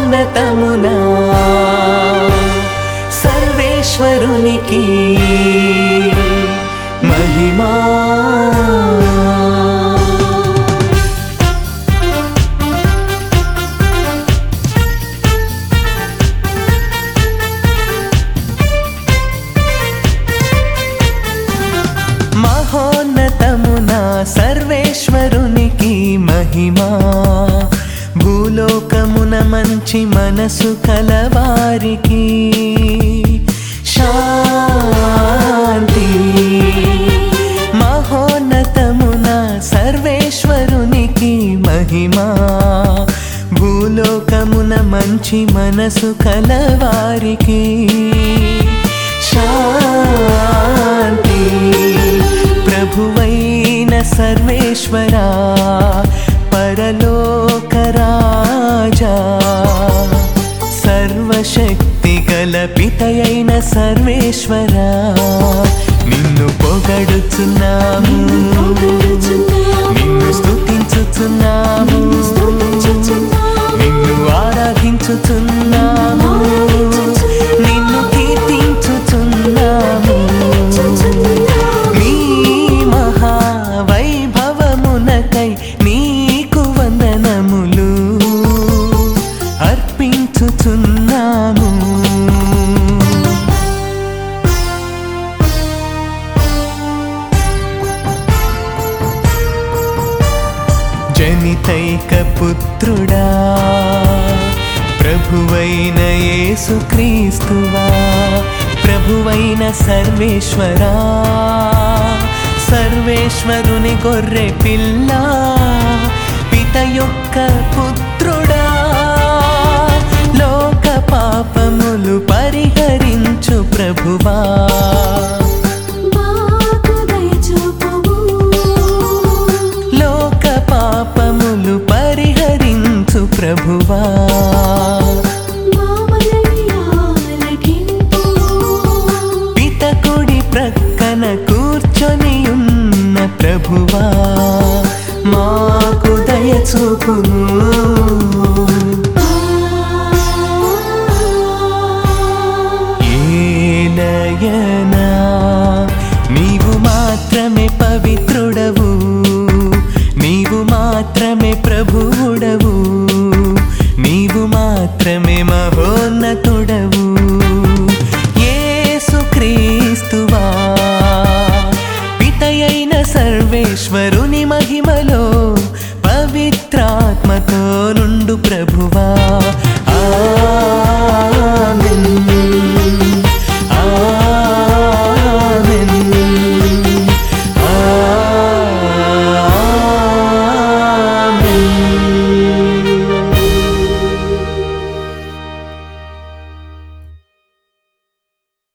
మహోన్నతమునా సర్వేశ్వరునికి మహిమా మహోన్నతమున సర్వేశ్వరునికి మహిమా భూలోకమున మంచి మనసు కలవారికి శాంతి మహోన్నతమున సర్వేశ్వరునికి మహిమా భూలోకమున మంచి మనసు కలవారికి శాంతి ప్రభువైన సర్వేశ్వరా పరలోక రాజా సర్వశక్తి గల పితయైన సర్వేశ్వరా నిన్ను పొగడుచున్నాము నిన్ను స్తుతించుచున్నాము నిన్ను ఆరాధించుచున్నాము నిన్ను కీర్తించుచున్నాము నీ మహావైభవమునకై నీకు వందనములు అర్పించుచున్నాము జనితైక పుత్రుడా ప్రభువైన యేసుక్రీస్తువా ప్రభువైన సర్వేశ్వరా సర్వేశ్వరుని గొర్రె పిల్ల పిత యొక్క పుత్రుడా లోక పాపములు పరిహరించు ప్రభువా మాకు దయచూపుము లోక పాపములు పరిహరించు ప్రభువా మా మనవి ఆలకింపు పితకుడి ప్రక్కన కూర్చొని ఉన్న ప్రభువా మాకు దయచూపుము